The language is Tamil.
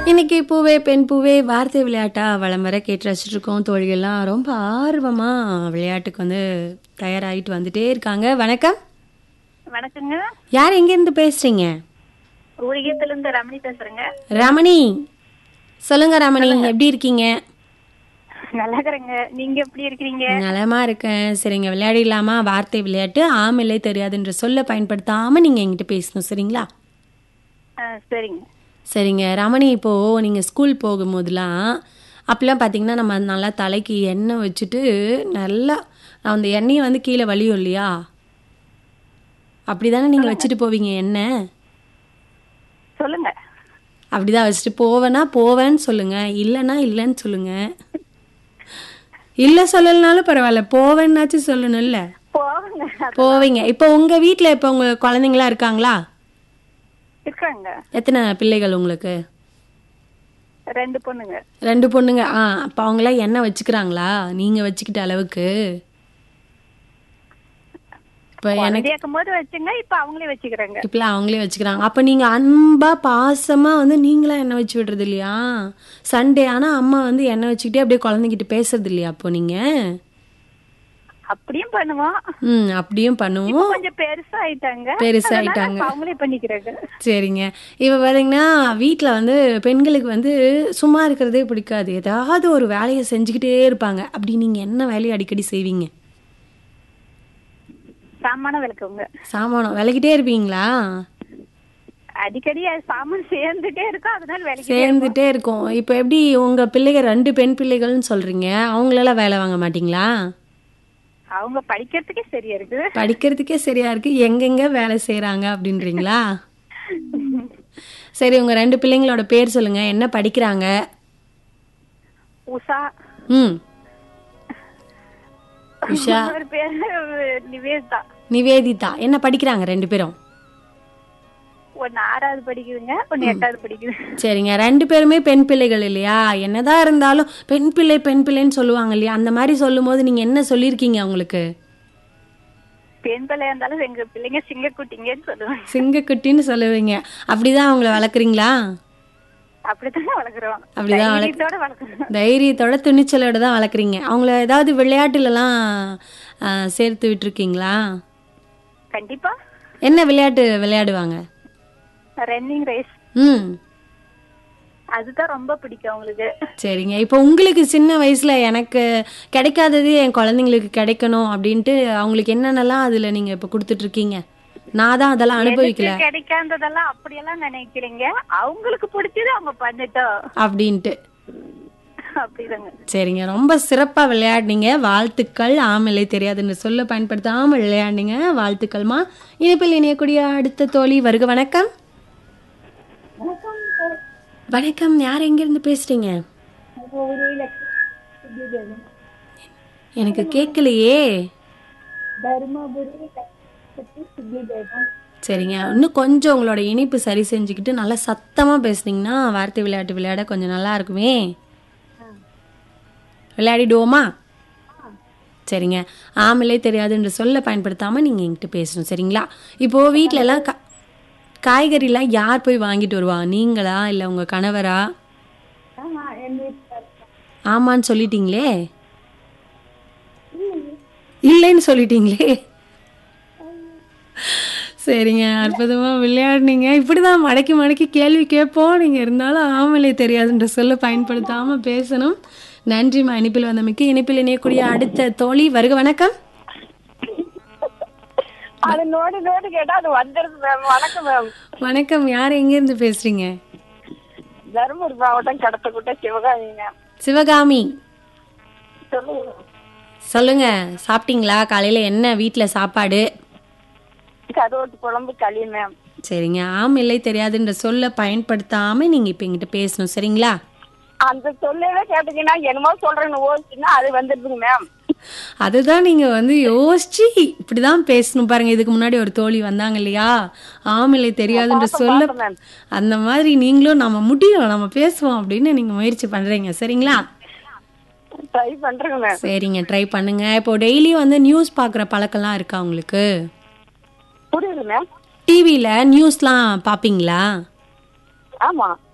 இன்னைக்கு பூவே பெண் பூவே வார்த்தை விளையாட்டா வளம் வர கேட்டு ரசிச்சுட்டு இருக்கோம் தோழிகள்லாம் ரொம்ப ஆர்வமா விளையாட்டுக்கு வந்து தயாராகிட்டு வந்துட்டே இருக்காங்க வணக்கம் வணக்கங்க யார் எங்கேருந்து பேசுறீங்க ஊழியத்துல இருந்து ரமணி பேசுறேங்க ரமணி சொல்லுங்க ரமணி எப்படி இருக்கீங்க நல்லா இருக்கிறேங்க நீங்க எப்படி இருக்கிறீங்க நலமா இருக்கேன் சரிங்க விளையாடிடலாமா வார்த்தை விளையாட்டு ஆமில்லை தெரியாதுன்ற சொல்ல பயன்படுத்தாம நீங்க என்கிட்ட பேசணும் சரிங்களா ஆ, சரிங்க சரிங்க ரமணி இப்போ நீங்க ஸ்கூல் போகும்போதெல்லாம் அப்பெல்லாம் பார்த்தீங்கன்னா நம்ம நல்லா தலைக்கு எண்ணெய் வச்சுட்டு நல்லா அந்த எண்ணெயை வந்து கீழே வலியும் இல்லையா அப்படிதானே நீங்க வச்சுட்டு போவீங்க எண்ணெய் சொல்லுங்க அப்படிதான் வச்சுட்டு போவேன்னா போவேன்னு சொல்லுங்க இல்லைன்னா இல்லைன்னு சொல்லுங்க இல்லை சொல்லலைனாலும் பரவாயில்ல போவேன்னாச்சும் சொல்லணும்ல போங்க போவீங்க இப்போ உங்க வீட்டில் இப்போ உங்க குழந்தைங்களா இருக்காங்களா இருக்காங்க எத்தனை பிள்ளைகள் உங்களுக்கு ரெண்டு பொண்ணுங்க ரெண்டு பொண்ணுங்க ஆ அப்போ அவங்களாம் எண்ணெய் வச்சுக்கிறாங்களா நீங்க வச்சுக்கிட்ட அளவுக்கு இப்போ எனக்கு கேட்கும் போது வச்சுங்க இப்ப அவங்களே வச்சுக்கிறாங்க இப்பெல்லாம் அவங்களே வச்சுக்கிறாங்க அப்போ நீங்க அன்பா பாசமா வந்து நீங்களா எண்ணெய் வச்சு விடுறது இல்லையா சண்டே ஆனா அம்மா வந்து எண்ணெய் வச்சுக்கிட்டே அப்படியே குழந்தைகிட்ட பேசுறது இல்லையா அப்போ நீங்க அப்படியும் பண்ணுவோம் ம் அப்படியும் பண்ணுவோம் கொஞ்சம் பெருசா ஆயிட்டாங்க பெருசா அதனால ஆயிட்டாங்க. இப்ப அவங்களே பண்ணிக்கிறாங்க சரிங்க இப்போ பார்த்தீங்கன்னா வீட்டில் வந்து பெண்களுக்கு வந்து சும்மா இருக்கிறதே பிடிக்காது ஏதாவது ஒரு வேலையை செஞ்சுக்கிட்டே இருப்பாங்க அப்படி நீங்கள் என்ன வேலையை அடிக்கடி செய்வீங்க சாமான விளக்குங்க சாமானம் விளக்கிட்டே இருப்பீங்களா அடிக்கடி அது சாமான் சேர்ந்துட்டே இருக்கும் அதனால வேலைக்கு சேர்ந்துட்டே இருக்கும் இப்போ எப்படி உங்கள் பிள்ளைகள் ரெண்டு பெண் பிள்ளைகள்னு சொல்கிறீங்க அவங்களெல்லாம் வேலை வாங்க மாட்டீங்களா அவங்க படிக்கிறதுக்கே சரியா இருக்கு படிக்கிறதுக்கே சரியா இருக்கு எங்கெங்க வேலை செய்கிறாங்க அப்படின்றீங்களா சரி உங்கள் ரெண்டு பிள்ளைங்களோட பேர் சொல்லுங்க என்ன படிக்கிறாங்க உஷா ம் உஷா ஒரு பேரு நிவேதா நிவேதிதா என்ன படிக்கிறாங்க ரெண்டு பேரும் ஒன்னு ஆறாவது படிக்குதுங்க ஒன்னு எட்டாவது படிக்குது சரிங்க ரெண்டு பேருமே பெண் பிள்ளைகள் இல்லையா என்னதான் இருந்தாலும் பெண் பிள்ளை பெண் பிள்ளைன்னு சொல்லுவாங்க இல்லையா அந்த மாதிரி சொல்லும்போது நீங்க என்ன சொல்லியிருக்கீங்க அவங்களுக்கு பெண் பிள்ளையா இருந்தாலும் எங்க பிள்ளைங்க சிங்கக்குட்டிங்கன்னு சொல்லுவாங்க சிங்கக்குட்டின்னு சொல்லுவீங்க அப்படிதான் அவங்கள வளர்க்குறீங்களா அப்படித்தானே வளர்க்குறோம் அப்படிதான் வளர்க்க- தைரியத்தோட வளர்க்குறோம் தைரியத்தோட துணிச்சலோட தான் வளர்க்குறீங்க அவங்கள ஏதாவது விளையாட்டுலலாம் ஆ, சேர்த்து விட்டுருக்கீங்களா கண்டிப்பா என்ன விளையாட்டு விளையாடுவாங்க ரன்னிங் ரேஸ் ம் அதுதான் ரொம்ப பிடிக்கும் அவங்களுக்கு சரிங்க இப்போ உங்களுக்கு சின்ன வயசுல எனக்கு கிடைக்காதது என் குழந்தைங்களுக்கு கிடைக்கணும் அப்படின்ட்டு அவங்களுக்கு என்னென்னலாம் அதுல நீங்க இப்போ கொடுத்துட்டு இருக்கீங்க நான் தான் அதெல்லாம் அனுபவிக்கல எனக்கு கிடைக்காததெல்லாம் அப்படியெல்லாம் நினைக்கிறீங்க அவங்களுக்கு பிடிச்சது அவங்க பண்ணிட்டோம் அப்படின்ட்டு அப்படிதாங்க சரிங்க ரொம்ப சிறப்பா விளையாடினீங்க வாழ்த்துக்கள் ஆமலை தெரியாதுன்னு சொல்ல பயன்படுத்தாம விளையாடினீங்க வாழ்த்துக்கள்மா இனிப்பில் இணையக்கூடிய அடுத்த தோழி வருக வணக்கம் வணக்கம் யார் எங்கிருந்து பேசுறீங்க எனக்கு கேட்கலையே சரிங்க இன்னும் கொஞ்சம் உங்களோட இனிப்பு சரி செஞ்சுக்கிட்டு நல்லா சத்தமா பேசுனீங்கன்னா வார்த்தை விளையாட்டு விளையாட கொஞ்சம் நல்லா இருக்குமே விளையாடிடுவோமா சரிங்க ஆமலே தெரியாதுன்ற சொல்ல பயன்படுத்தாம நீங்க என்கிட்ட பேசணும் சரிங்களா இப்போ வீட்ல எல்லாம் கா- காய்கறிலாம் யார் போய் வாங்கிட்டு வருவா நீங்களா இல்ல உங்க கணவரா ஆமான்னு சொல்லிட்டீங்களே இல்லைன்னு சொல்லிட்டீங்களே சரிங்க அற்புதமா விளையாடுனீங்க இப்படிதான் மடக்கி மடக்கி கேள்வி கேட்போம் நீங்க இருந்தாலும் ஆமலை தெரியாதுன்ற சொல்ல பயன்படுத்தாம பேசணும் நன்றிம்மா இனிப்பில் வந்தமைக்கு இனிப்பில் இணையக்கூடிய அடுத்த தோழி வருக வணக்கம் அது நோடு நோடு கேட்டா அது வந்துருது மேம் வணக்கம் மேம் வணக்கம் யார் எங்க இருந்து பேசுறீங்க தருமபுரி மாவட்டம் கடத்தக்கூட்ட சிவகாமி மேம் சிவகாமி சொல்லுங்க சொல்லுங்க சாப்பிட்டீங்களா காலையில என்ன வீட்ல சாப்பாடு கருவாட்டு குழம்பு களி மேம் சரிங்க ஆம் இல்லை தெரியாதுன்ற சொல்ல பயன்படுத்தாம நீங்க இப்ப எங்கிட்ட பேசணும் சரிங்களா அந்த சொல்லவே கேட்டீங்கன்னா என்னமோ சொல்றேன்னு ஓச்சுன்னா அது வந்துருதுங்க மேம் அதுதான் நீங்க வந்து யோசிச்சு இப்படிதான் பேசணும் பாருங்க இதுக்கு முன்னாடி ஒரு தோழி வந்தாங்க இல்லையா ஆமில்லை தெரியாதுன்ற சொல்ல பார்த்தேன் மேம். அந்த மாதிரி நீங்களும் நம்ம முடியும் நம்ம பேசுவோம் அப்படின்னு நீங்க முயற்சி பண்றீங்க சரிங்களா ட்ரை பண்றேங்க மேம் சரிங்க ட்ரை பண்ணுங்க இப்போ டெய்லியும் வந்து நியூஸ் பார்க்குற பழக்கம்லாம் இருக்கா உங்களுக்கு புரியுது மேம் டிவியில் நியூஸ்லாம் பார்ப்பீங்களா ஆமா